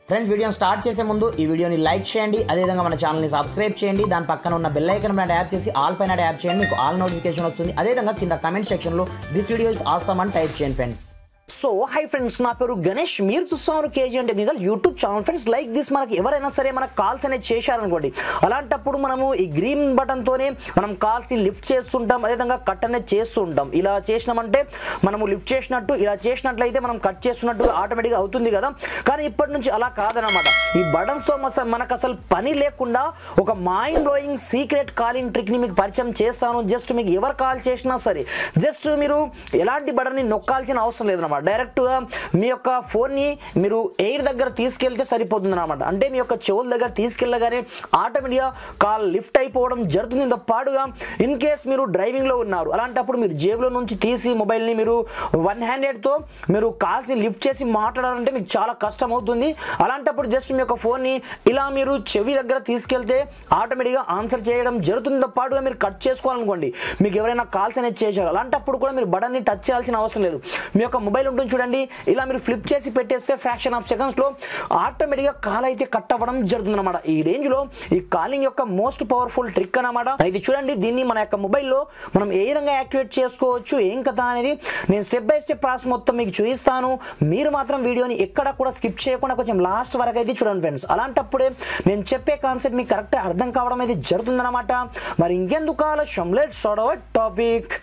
friends వీడియోని start చేసే ముందు ఈ వీడియోని లైక్ చేయండి అదేవిధంగా మన ఛానల్ని సబ్స్క్రైబ్ చేయండి దాని పక్కన ఉన్న బెల్ ఐకన్ పైన ట్యాప్ చేసి ఆల్ పైన ట్యాప్ చేయండి మీకు ఆల్ నోటిఫికేషన్ వస్తుంది అదేవిధంగా కింద కమెంట్ సెక్షన్లో దిస్ వీడియో ఇస్ ఆసమ్ అని టైప్ చేయండి ఫ్రెండ్స్ సో హై ఫ్రెండ్స్ నా పేరు గణేష్ మీరు చూస్తున్నారు కేజీ అంటే మీకు YouTube channel friends like this మనకి ఎవరైనా సరే మనకు కాల్స్ అనేది చేశారనుకోండి అలాంటప్పుడు మనము ఈ గ్రీన్ బటన్తోనే మనం కాల్స్ని లిఫ్ట్ చేస్తుంటాం అదేవిధంగా కట్ అనేది చేస్తూ ఉంటాం ఇలా చేసినామంటే మనము లిఫ్ట్ చేసినట్టు ఇలా చేసినట్లయితే మనం కట్ చేస్తున్నట్టు ఆటోమేటిక్గా అవుతుంది కదా కానీ ఇప్పటి నుంచి అలా కాదనమాట ఈ బటన్స్తో మనకు అసలు పని లేకుండా ఒక మైండ్ బ్లోయింగ్ సీక్రెట్ కాలింగ్ ట్రిక్ని మీకు పరిచయం చేస్తాను జస్ట్ మీకు ఎవరు కాల్ చేసినా సరే జస్ట్ మీరు ఎలాంటి బటన్ని నొక్కాల్సిన అవసరం లేదన్నమాట డైరెక్ట్గా మీ యొక్క ఫోన్ని మీరు ఎయిర్ దగ్గర తీసుకెళ్తే సరిపోతుంది అనమాట అంటే మీ యొక్క చెవుల దగ్గర తీసుకెళ్ళగానే ఆటోమేటిక్గా కాల్ లిఫ్ట్ అయిపోవడం జరుగుతుంది ఇంత పాటుగా ఇన్ కేస్ మీరు డ్రైవింగ్లో ఉన్నారు అలాంటప్పుడు మీరు జేబులో నుంచి తీసి మొబైల్ని మీరు వన్ హ్యాండెడ్తో మీరు కాల్స్ని లిఫ్ట్ చేసి మాట్లాడాలంటే మీకు చాలా కష్టం అవుతుంది అలాంటప్పుడు జస్ట్ మీ యొక్క ఫోన్ని ఇలా మీరు చెవి దగ్గర తీసుకెళ్తే ఆటోమేటిక్గా ఆన్సర్ చేయడం జరుగుతుందో పాటుగా మీరు కట్ చేసుకోవాలనుకోండి మీకు ఎవరైనా కాల్స్ అనేది చేశారు అలాంటప్పుడు కూడా మీరు బటన్ని టచ్ చేయాల్సిన అవసరం లేదు మీ యొక్క మొబైల్ ఉంటుంది చూడండి ఇలా మీరు ఫ్లిప్ చేసి పెట్టేస్తే ఫ్రాక్షన్ ఆఫ్ సెకండ్స్లో ఆటోమేటిక్గా కాల్ అయితే కట్ అవ్వడం జరుగుతుంది అనమాట ఈ రేంజ్లో ఈ కాలింగ్ యొక్క మోస్ట్ పవర్ఫుల్ ట్రిక్ అనమాట ఇది చూడండి దీన్ని మన యొక్క మొబైల్లో మనం ఏ విధంగా యాక్టివేట్ చేసుకోవచ్చు ఏం కథ అనేది నేను స్టెప్ బై స్టెప్ ప్రాసెస్ మొత్తం మీకు చూపిస్తాను మీరు మాత్రం వీడియోని ఎక్కడ కూడా స్కిప్ చేయకుండా కొంచెం లాస్ట్ వరకు అయితే చూడండి ఫ్రెండ్స్ అలాంటప్పుడే నేను చెప్పే కాన్సెప్ట్ మీకు కరెక్ట్ అర్థం కావడం అయితే జరుగుతుందన్నమాట మరి ఇంకెందుకు ఆలస్యం let start our topic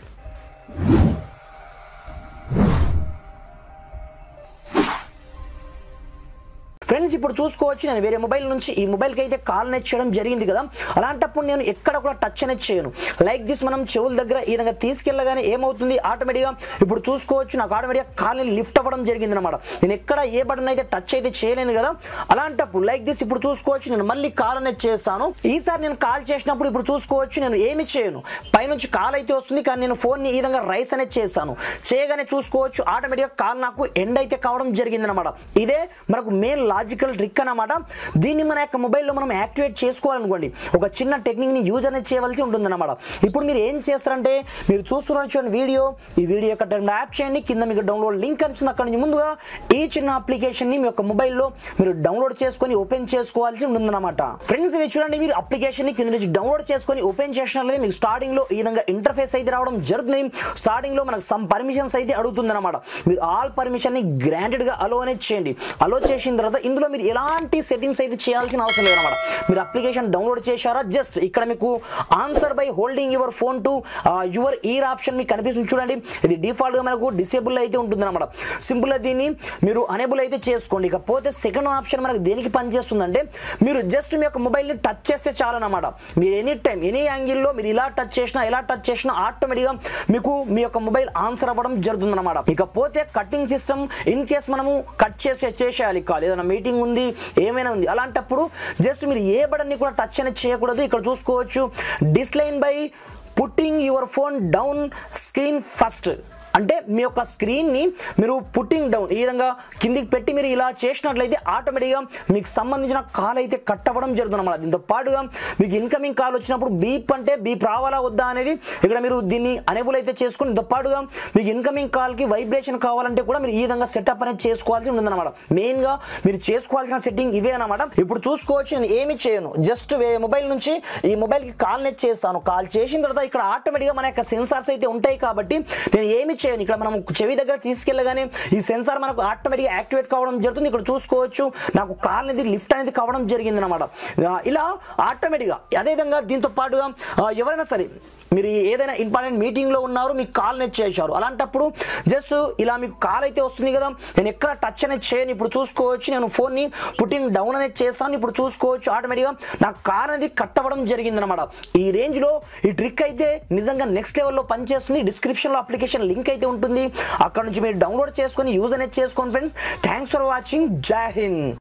friends ఇప్పుడు చూసుకోవచ్చు నేను వేరే మొబైల్ నుంచి ఈ మొబైల్కి అయితే కాల్ అనేది చేయడం జరిగింది కదా అలాంటప్పుడు నేను ఎక్కడ కూడా టచ్ అనేది చేయను లైక్ దిస్ మనం చెవుల దగ్గర ఈ విధంగా తీసుకెళ్ళగానే ఏమవుతుంది ఆటోమేటిక్గా ఇప్పుడు చూసుకోవచ్చు నాకు ఆటోమేటిక్గా కాల్ని లిఫ్ట్ అవ్వడం జరిగింది అనమాట నేను ఎక్కడ ఏ బటన్ అయితే టచ్ అయితే చేయలేను కదా అలాంటప్పుడు లైక్ దిస్ ఇప్పుడు చూసుకోవచ్చు నేను మళ్ళీ కాల్ అనేది చేస్తాను ఈసారి నేను కాల్ చేసినప్పుడు ఇప్పుడు చూసుకోవచ్చు నేను ఏమి చేయను పైనుంచి కాల్ అయితే వస్తుంది కానీ నేను ఫోన్ని ఈ విధంగా రైస్ అనేది చేస్తాను చేయగానే చూసుకోవచ్చు ఆటోమేటిక్గా కాల్ నాకు ఎండ్ అయితే కావడం జరిగింది అనమాట ఇదే మనకు మెయిన్ లాజికల్ ట్రిక్ అనమాట దీన్ని మన యొక్క మొబైల్లో మనం యాక్టివేట్ చేసుకోవాలనుకోండి ఒక చిన్న టెక్నిక్ని యూజ్ అనేది చేయవలసి ఉంటుందన్నమాట ఇప్పుడు మీరు ఏం చేస్తారంటే మీరు చూస్తున్న చూడండి వీడియో ఈ వీడియో యొక్క యాప్ చేయండి కింద మీకు డౌన్లోడ్ లింక్ కనిపిస్తుంది అక్కడ నుంచి ముందుగా ఈ చిన్న అప్లికేషన్ని మీ యొక్క మొబైల్లో మీరు డౌన్లోడ్ చేసుకొని ఓపెన్ చేసుకోవాల్సి ఉంటుందన్నమాట ఫ్రెండ్స్ ఇది చూడండి మీరు అప్లికేషన్ని కింద నుంచి డౌన్లోడ్ చేసుకొని ఓపెన్ చేసినట్లయితే మీకు స్టార్టింగ్ లో ఈ విధంగా ఇంటర్ఫేస్ అయితే రావడం జరుగుతుంది స్టార్టింగ్ లో మనకు సమ్ పర్మిషన్స్ అయితే అడుగుతుంది అనమాట మీరు ఆల్ పర్మిషన్ ని గ్రాంటెడ్ గా అలో అనేది చేయండి అలో చేసిన తర్వాత ఇందులో మీరు ఎలాంటి సెట్టింగ్స్ అయితే చేయాల్సిన అవసరం లేదన్నమాట మీరు అప్లికేషన్ డౌన్లోడ్ చేశారా జస్ట్ ఇక్కడ మీకు answer by holding your phone to your ear option మీకు కనిపిస్తుంది చూడండి ఇది డిఫాల్ట్ గా మనకు డిసేబుల్ అయితే ఉంటుంది అనమాట సింపుల్ గా దీన్ని మీరు అనేబుల్ అయితే చేసుకోండి ఇకపోతే సెకండ్ ఆప్షన్ మనకు దేనికి పనిచేస్తుందంటే మీరు జస్ట్ మీ యొక్క మొబైల్ని టచ్ చేస్తే చాలన్నమాట మీరు ఎనీ టైం ఎనీ యాంగిల్లో మీరు ఇలా టచ్ చేసినా ఎలా టచ్ చేసినా ఆటోమేటిక్గా మీకు మీ యొక్క మొబైల్ ఆన్సర్ అవ్వడం జరుగుతుంది అనమాట ఇకపోతే కటింగ్ సిస్టమ్ ఇన్ కేస్ మనము కట్ చేసే చేసేయాలి కాల్ ఏదైనా మీటింగ్ ఉంది ఏమైనా ఉంది అలాంటప్పుడు జస్ట్ మీరు ఏ బటన్ని కూడా టచ్ అనేది చేయకూడదు ఇక్కడ చూసుకోవచ్చు decline by putting your phone down screen first అంటే మీ యొక్క స్క్రీన్ని మీరు పుట్టింగ్ డౌన్ ఈ విధంగా కిందికి పెట్టి మీరు ఇలా చేసినట్లయితే ఆటోమేటిక్గా మీకు సంబంధించిన కాల్ అయితే కట్ అవ్వడం జరుగుతుంది అన్నమాట దీంతో పాటుగా మీకు ఇన్కమింగ్ కాల్ వచ్చినప్పుడు బీప్ అంటే బీప్ రావాలా వద్దా అనేది ఇక్కడ మీరు దీన్ని అనేబుల్ అయితే చేసుకుని దీంతో పాటుగా మీకు ఇన్కమింగ్ కాల్కి వైబ్రేషన్ కావాలంటే కూడా మీరు ఈ విధంగా సెటప్ అనేది చేసుకోవాల్సి ఉంటుందన్నమాట మెయిన్గా మీరు చేసుకోవాల్సిన సెట్టింగ్ ఇవే అనమాట ఇప్పుడు చూసుకోవచ్చు నేను ఏమి చేయను జస్ట్ మొబైల్ నుంచి ఈ మొబైల్కి కాల్ నెట్ చేస్తాను కాల్ చేసిన తర్వాత ఇక్కడ ఆటోమేటిక్గా మన యొక్క సెన్సార్స్ అయితే ఉంటాయి కాబట్టి నేను ఏమి చేయను ఇక్కడ మనం చెవి దగ్గర తీసుకెళ్ళగానే ఈ సెన్సార్ మనకు ఆటోమేటిక్గా యాక్టివేట్ కావడం జరుగుతుంది ఇక్కడ చూసుకోవచ్చు నాకు కాల్ అనేది లిఫ్ట్ అనేది కావడం జరిగింది అనమాట ఇలా ఆటోమేటిక్గా అదేవిధంగా దీంతో పాటుగా ఆ, ఎవరైనా సరే మీరు ఏదైనా ఇంపార్టెంట్ మీటింగ్లో ఉన్నారు మీకు కాల్ నెట్ చేశారు అలాంటప్పుడు జస్ట్ ఇలా మీకు కాల్ అయితే వస్తుంది కదా నేను ఎక్కడ టచ్ అనేది చేయను ఇప్పుడు చూసుకోవచ్చు నేను ఫోన్ని పుట్టింగ్ డౌన్ అనేది చేస్తాను ఇప్పుడు చూసుకోవచ్చు ఆటోమేటిక్గా నాకు కాల్ అనేది కట్ అవ్వడం జరిగింది అనమాట ఈ రేంజ్లో ఈ ట్రిక్ అయితే నిజంగా నెక్స్ట్ లెవెల్లో పనిచేస్తుంది డిస్క్రిప్షన్లో అప్లికేషన్ లింక్ అయితే ఉంటుంది అక్కడ నుంచి మీరు డౌన్లోడ్ చేసుకొని యూజ్ అనేది చేసుకోండి ఫ్రెండ్స్ థ్యాంక్స్ ఫర్ వాచింగ్ జై హింద్